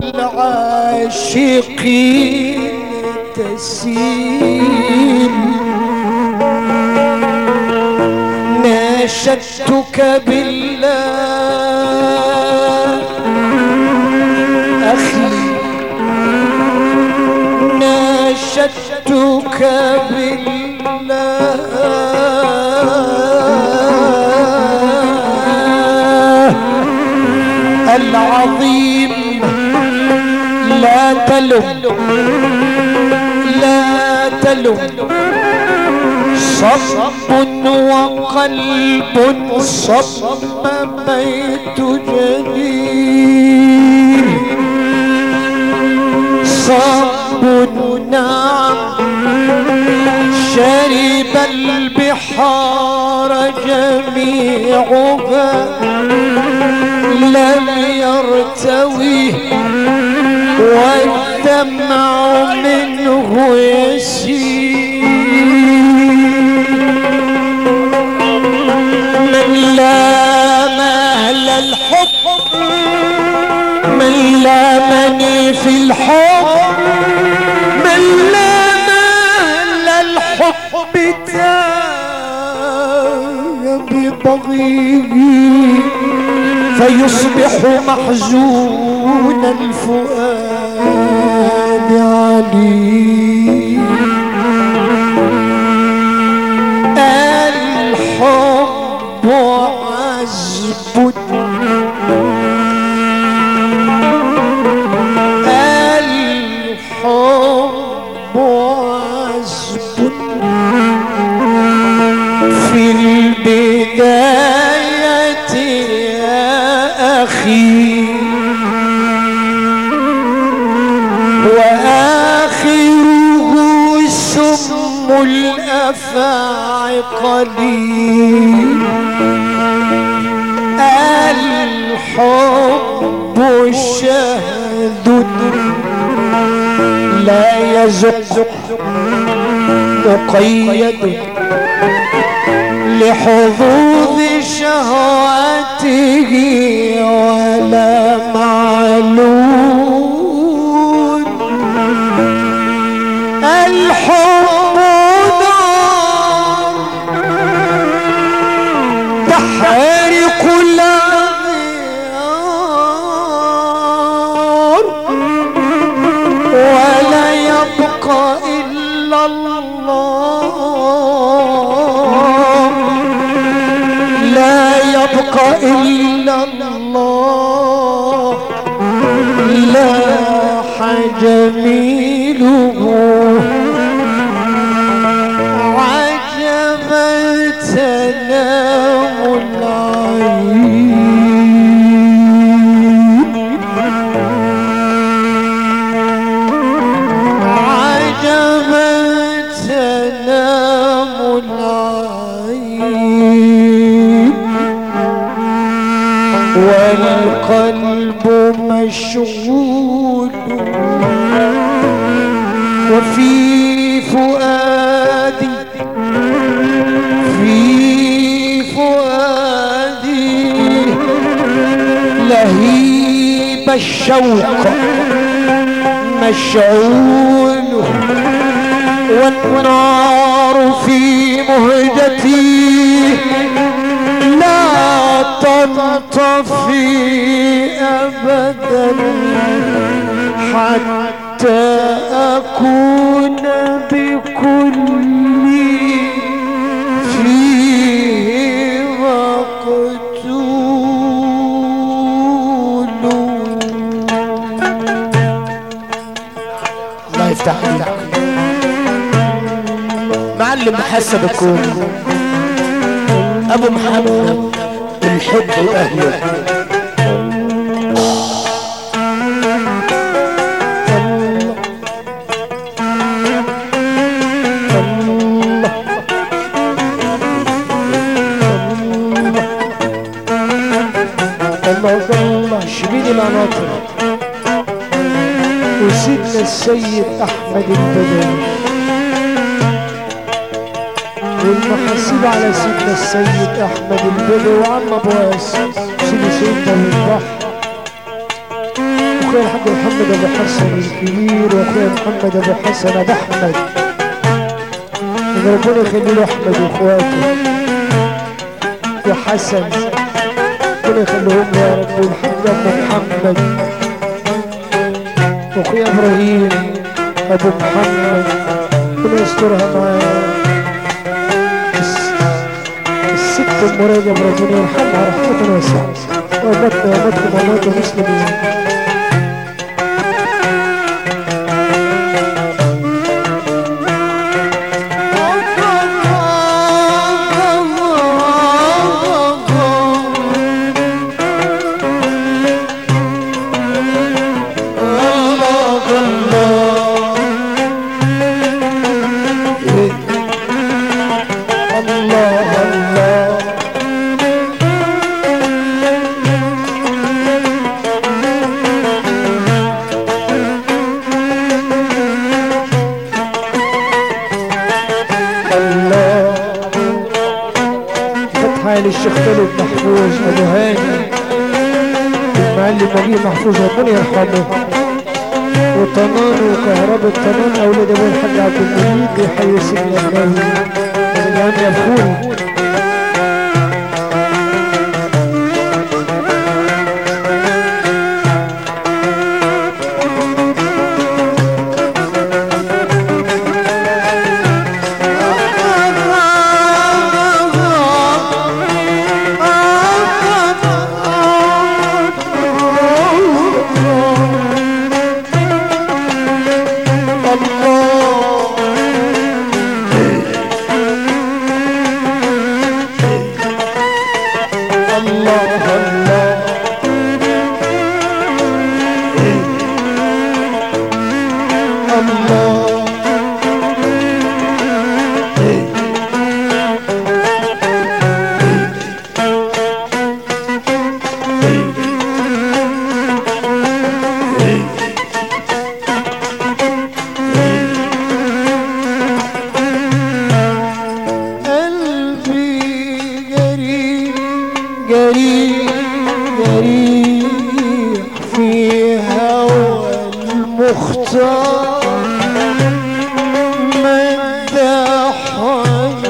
العاشقين تسيل ناشدتك بالله أخي ناشدتك بالله العظيم لا تلم لا تلم صب وقلب صب بيت جليل صب نعم شرب البحار جميعها لم يرتوي والدمع منه يسيل من لام اهل الحب من لامني في الحب من لام اهل الحب تاه ببغيه فيصبح محزون الفؤاد عليه الحب عزب الحب عزب في البداية يا أخي وآخره سم الأفاعي قليل الحب شهد لا يزق مقيد لحظوظ شهواته ولا معلوم الحب نار تحرق الأغيار ولا يبقى إلا الله لا يبقى إلا الله لاح جميله عجبا تنام العين عجبا تنام العين والقلب مشغول وفي فؤادي في فؤادي لهيب الشوق مشعول والنار في مهجتي لا تنطفي أبدا حتى أكون بكل فيه مقتول الله يفتح عليك معلم حسب الكون ابو محمد الحب واهله الله الله شبيني مناطق وسيدنا السيد احمد البدوي والمحاسيب على سيدنا السيد احمد البدوي وعم ابو ياسر سيدي سيدنا من البحر اخويا الحاج محمد ابو حسن الكبير واخويا محمد ابو حسن ابو احمد ان ربنا يخلي له احمد واخواته يا حسن ربنا يخليهم له يا رب والحاج ابو محمد واخويا ابراهيم ابو محمد ربنا يسترها معاه الس- الست ام رجب ربنا يرحمها رحمه واسعه ومتنا ومتكم ومات مسلمين الله الله الله فتحة للشيخ خالد محفوظ ابو هاني المعلم نبيل محفوظ ربنا يرحمه وطنان وكهرباء طنان اولاد ابو الحاج عبد المجيد بيحيي سيدنا النبي الان يا اخوي الله الله الله قلبي جريح جريح جريح في هوى المختار مدحني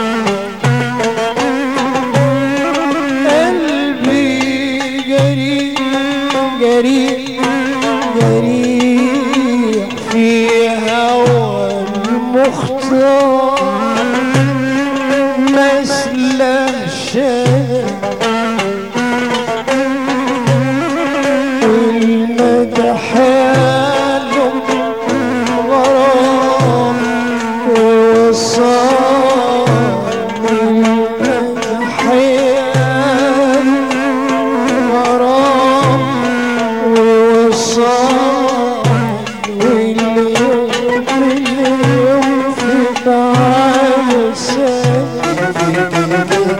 قلبي جريح جريح جريح في هوى المختار مثل شيء والمدح له غرام ووصال المدح له غرام ووصال واليوم اليوم في بعد سنة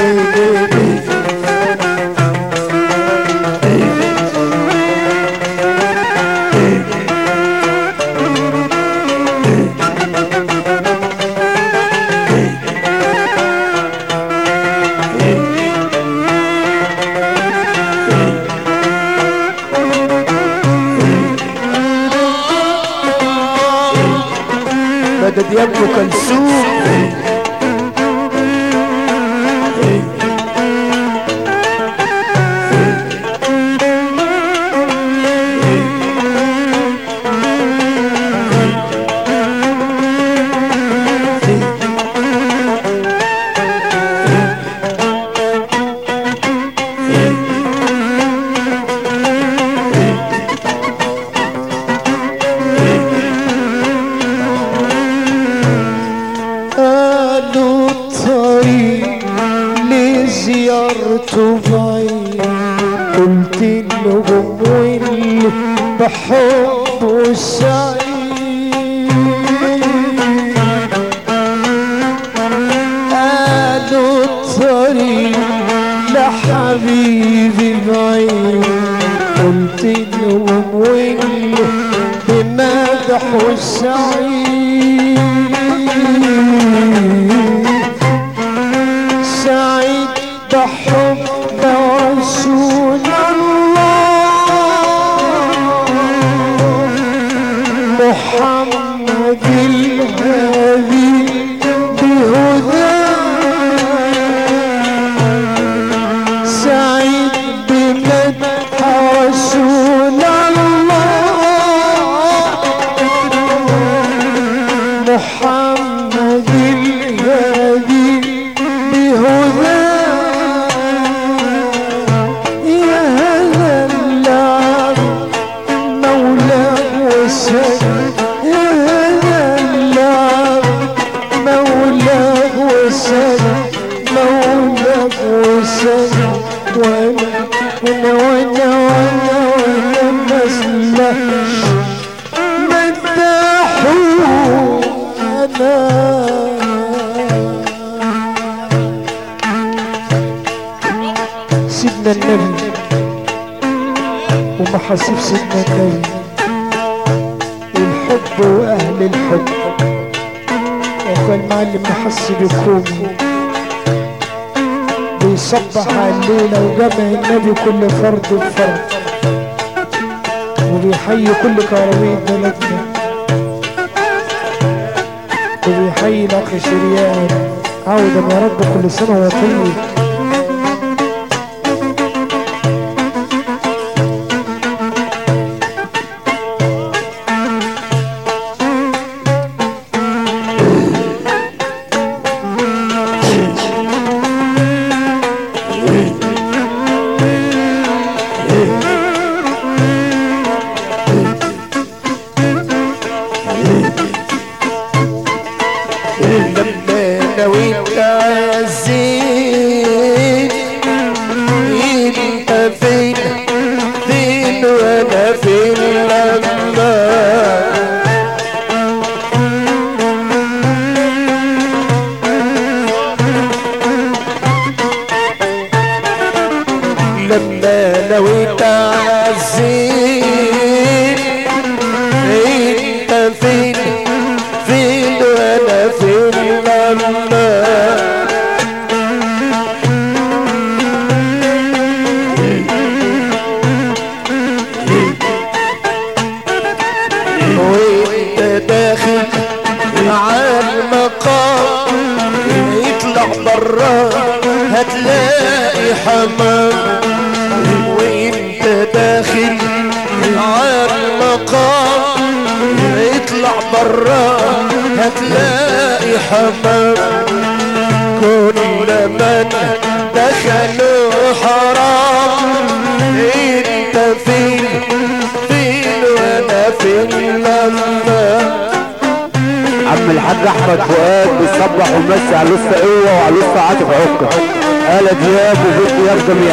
مدد يا ابن كلثوم قالوا الطريق لزيارته بعيد قلت لهم واللي بحبه سعيد قالوا الطريق لحبيبي بعيد قلت لهم واللي بمدحه سعيد سعيد بحب رسول الله محمد الهادي بهداه سعيد بمدح رسول الله محمد الهادي بهداه يا هلا العبد مولاه وسلم يا هلا العبد مولاه وسلم مولاه وسلم وانا وانا وانا وانا وانا مسلمش مدحوا انا سيدنا النبي ومحاسيب سيدنا النبي والحب واهل الحب وكان معلم محسب الكومي بيصبح على الليلة وجمع النبي كل فرد بفرد وبيحيي كل كروية بلدنا وبيحيي الأخ شريان عودا يا رب كل سنة وهو طيب لما نويت عزيز انت فين فين وانا فين لما لما نويت عزيز انت فين فين وانا فين لما وانت داخل على المقام يطلع برا هتلاقي حمام وانت داخل على المقام يطلع برا هتلاقي حمام كل من دخلوا حرام انت فين فين وانا فين لما عم الحاج احمد فؤاد بيصبح ومسي على لسه قوه وعلى لسه عاطف عكه آلة دياب وبيت دياب جميع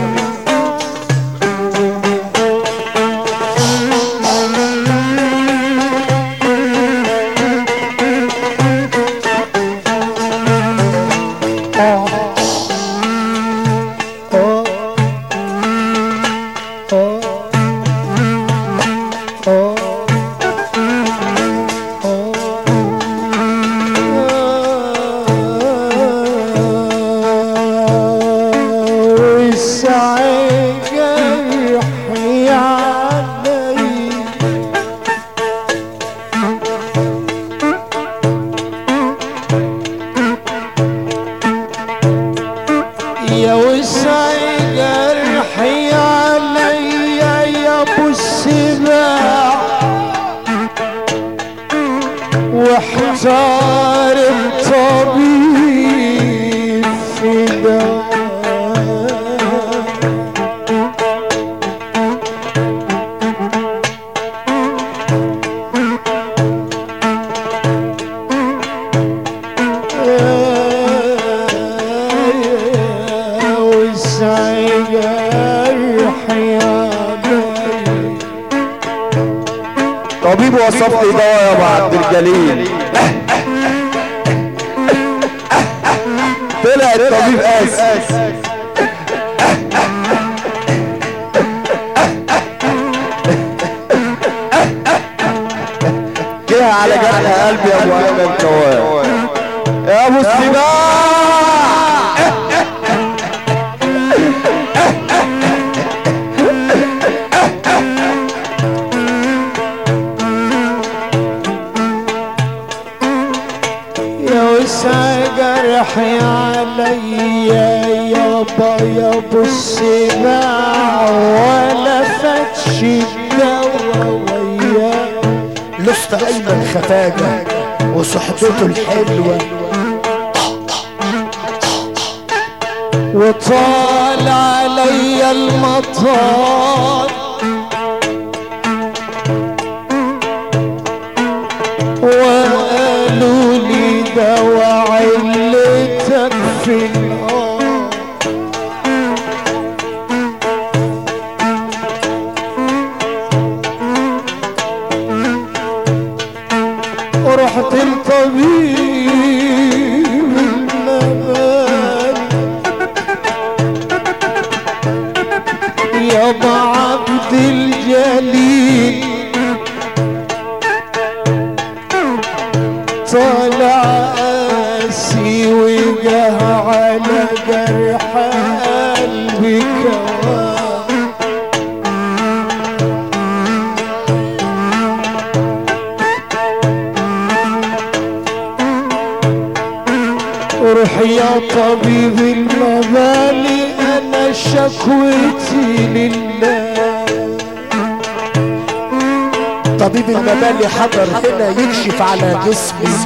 آه. آه. آه. آه. آه. والسعي جرحي علي يا وسعي جرحي علي يا ابو السباع واحتار الطبيب في دواء وسعي جرحي علي طبيب وصف لي دواء يا ابو عبد الجليل طلع الطبيب قاسي جه على جرح قلبي يا ابو ايمن كواب يا ابو السباع يحيى عليا يابا يا ابو السباع ولا فتش الدوا وياه لست ايمن خفاجة وصحبته الحلوة وطال علي المطار وقالوا لي دوا علتك في النار ورحت لطبيب المباني يابا عبد الجليل طالع قاسي وجه على جرح قلبي كواه روح يا طبيب المبالي انا شكوتي لله طبيب المبالي حضر هنا يكشف على جسمي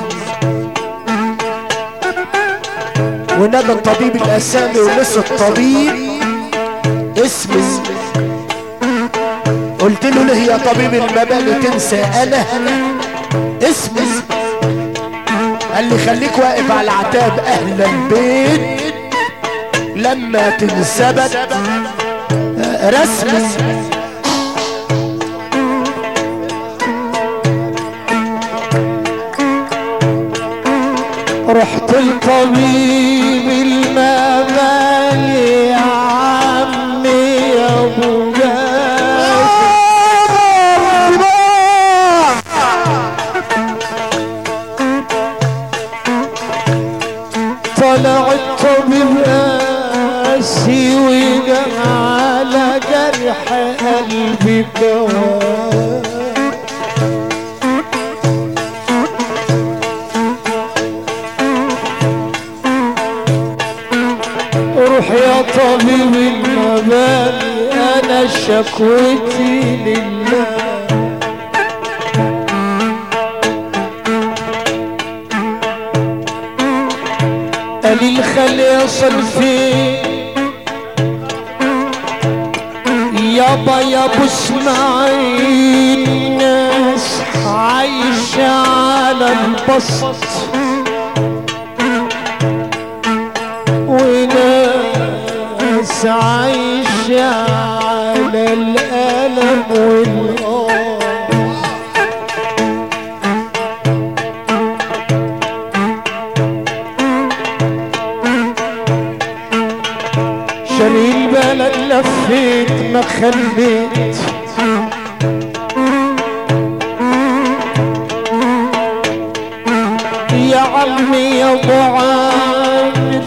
ونادى الطبيب الاسامي ونسى الطبيب اسمي قلت له ليه يا طبيب المبالي تنسى انا اسمي قال لي خليك واقف على عتاب اهل البيت لما تنثبت رسمي رحت الطبيب المبالي يا عمي يا ابو جاسم طلع الطبيب قاسي وجا على جرح قلبي كواه روح يا طبيب المبالي انا شكوتي لله قال الخل يصل فين يابا يا ابو اسماعيل ناس عايشة على البسط وناس عايشة على الألم والآه شري البلد لفيت ما خليت يا عمي يا ابو عامر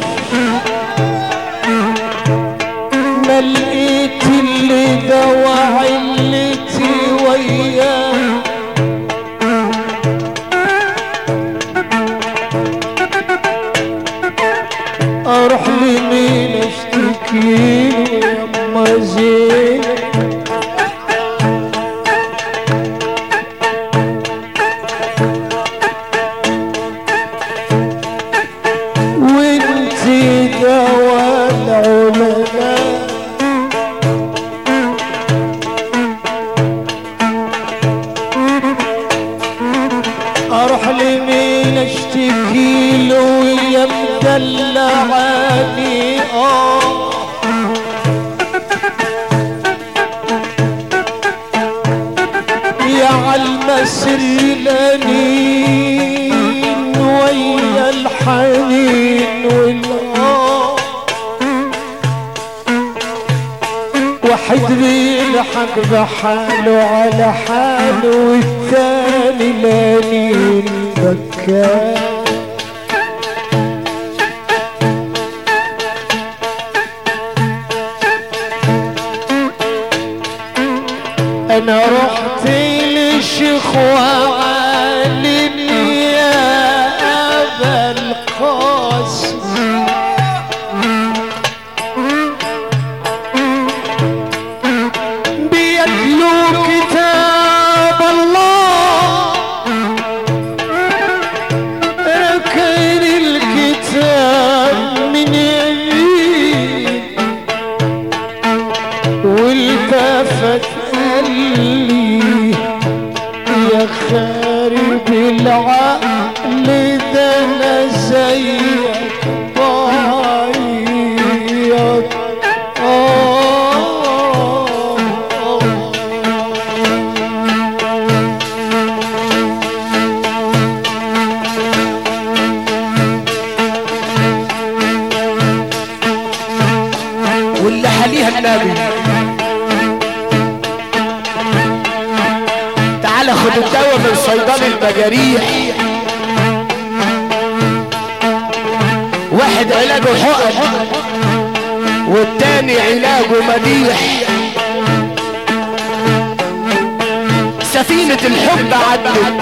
ما لقيت اللي دوا علتي وياه اروح لمين اشتكي له يا اما زينب وانت دوا العلماء اروح لمين اشتكي له يا مدلعاني اه يا عالمسر الانين ويا الحنين والآه واحد بيضحك بحاله على حاله والتاني لانين بكاه انا رحت لشيخ وعالم يا ابا القاسم النبي تعال خد الدواء من صيدلي المجاريح واحد علاجه حقن والتاني علاجه مديح سفينة الحب عدت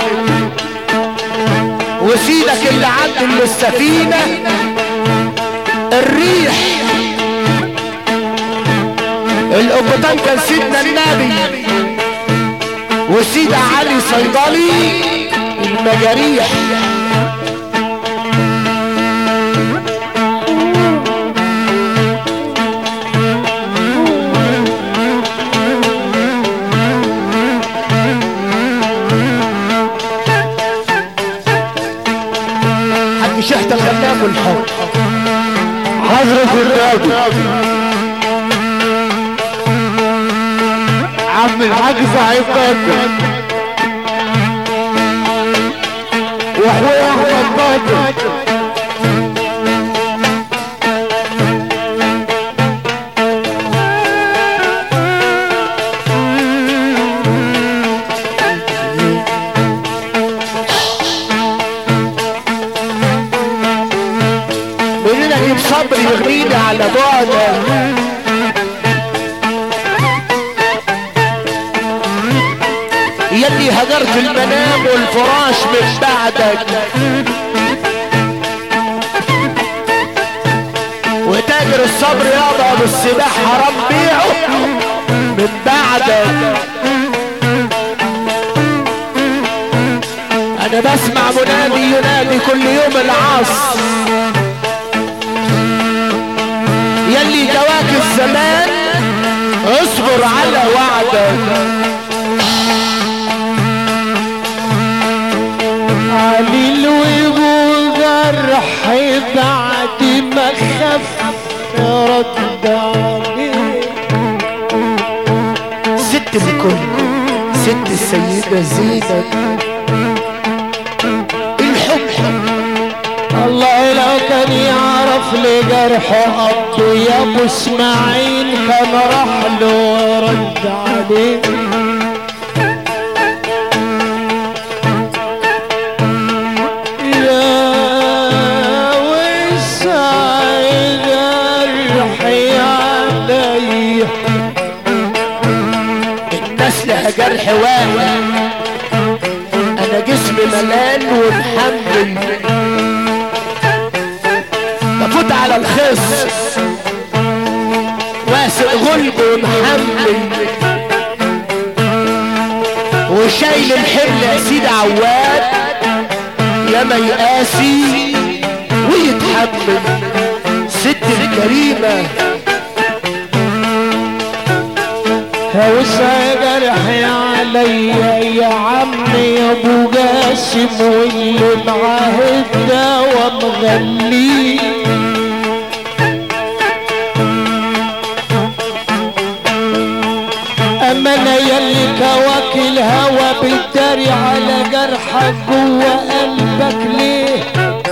وسيدك اللي عدل من السفينة الريح القبطان كان سيدنا النبي وسيدة علي صيدلي المجاريح حد شحت الغنام والحب حضرة النبي عم الحاج سعيد بدر واخويا احمد بدر منين اجيب صبر يغنيني على بعد يلي هجرت المنام والفراش من بعدك وتاجر الصبر يابا بالسباح حرام بيعه من بعدك انا بسمع منادي ينادي كل يوم العصر يلي جواك الزمان اصبر على وعدك علي الوجود جرح بعد ما خف رد عليه ست الكل ست السيدة زينب الحب الله لو كان يعرف لجرحه أبو يا ابو اسماعيل كان راح له ورد عليه يا وسع جرحي علي الناس لها جرح واحد انا جسمي ملان ومحمل بفوت على الخص واسق غلب ومحمل وشايل الحمل يا سيدي عواد يا ما يقاسي ويتحمل ست الكريمه وسع جرحي عليا يا عمي يا ابو جاسم واللي معاه الدوا مغليه اما انا يلي كواكل هوا بتداري على جرحك جوا قلبك ليه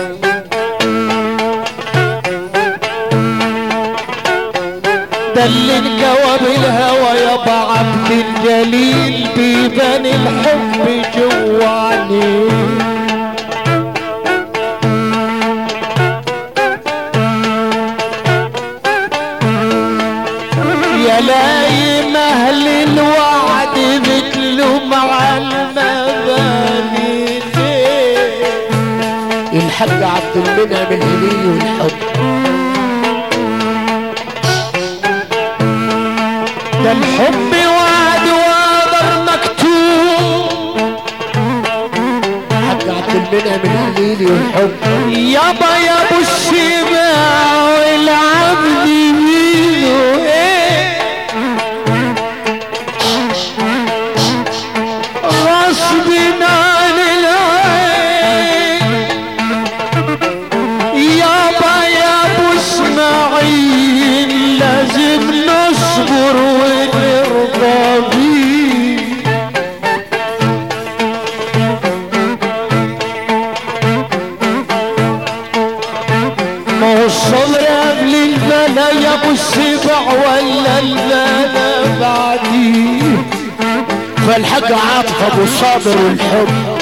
ده اللي الجواب الهوى يابا عبد الجليل بيبان الحب جوا عليه يا لايم اهل الوعد مثله مع المباني ليه الحاج عبد المنعم الهليلي والحب ده الحب وعد وقدر مكتوب الحاج عبد المنعم الهليلي والحب يابا يا ابو الشبع والعبد مينو ايه غصب عن العين يابا يا ابو اسماعيل لازم نصبر ونرضى بيه عاطف ابو صابر والحب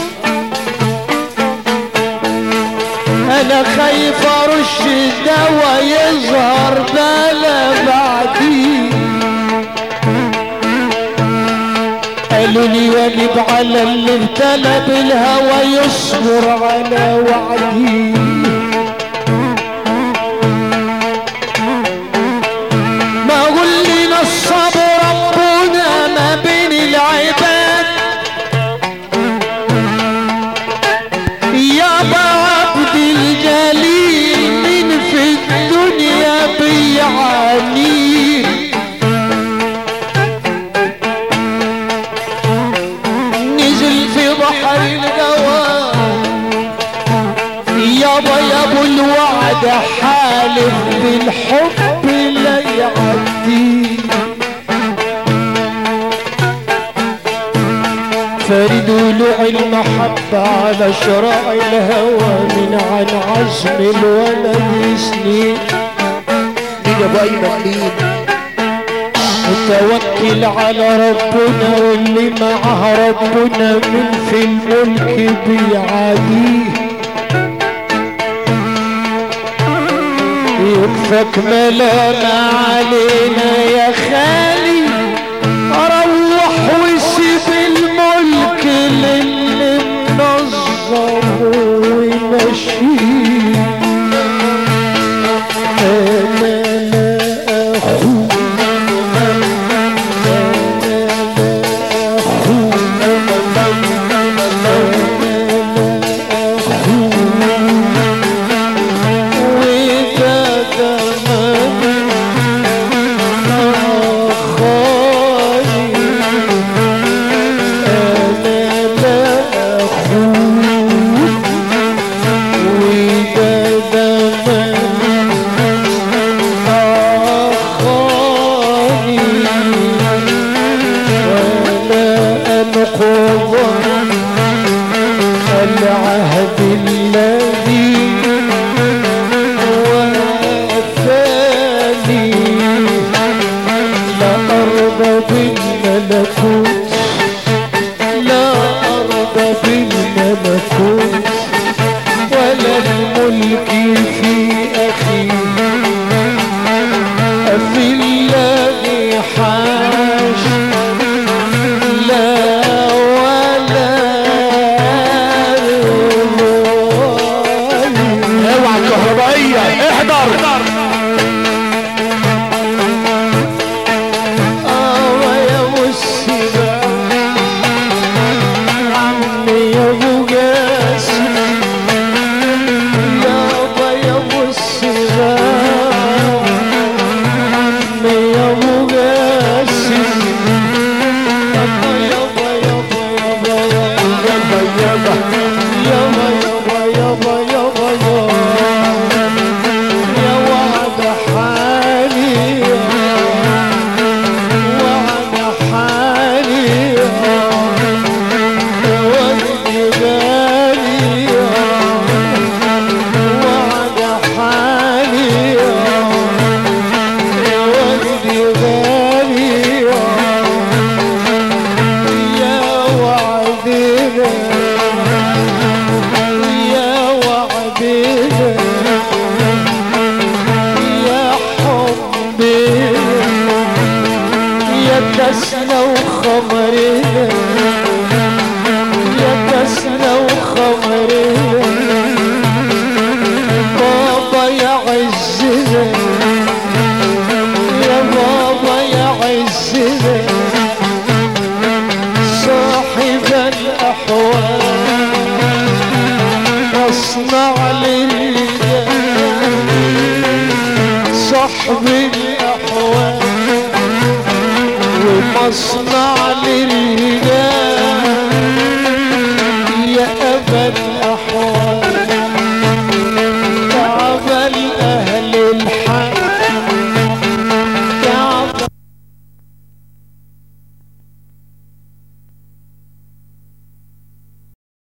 انا خايف ارش الدواء يظهر بلا بعدي قالوا لي واجب على اللي ابتلى بالهوى يصبر على وعدي ما قول لنا الصبر ربنا ما بين العباد يا عبد الجليل من في الدنيا بيعاني نزل في بحر الجواب يابا يا ابو الوعد حالف بالحب لا يعدي فرد ولوع المحبة على شراع الهوى من عن عزم الولد سنين مين يا ابو ايمن مين متوكل على ربنا واللي معه ربنا من في الملك بيعاديه يكفك ملامة علينا يا خالي روح وسيب الملك للي منظم ومشي انا لا اخوك العهد الذي وفاني لا أرضى بالملكوت لا أرضى بالملكوت ولا الملك في أخي في الذي حاش لا ولا اوعى الكهربائية احضر آه يا مسيبة عمي يا ابو قاسم يابا يا مسيبة عمي يا ابو قاسم يابا يابا يابا يابا يابا يابا يابا يابا يابا يابا يا وعد حالي وعد حالي وجدي غالي وعد حالي وجدي غالي يا وعدنا يا وعدنا يا حبنا يا كسنا وخمرنا يا كسنا وخمرنا بابا يا عزنا يا بابا يا عزنا صاحب الأحوال واصنع للجمال صاحب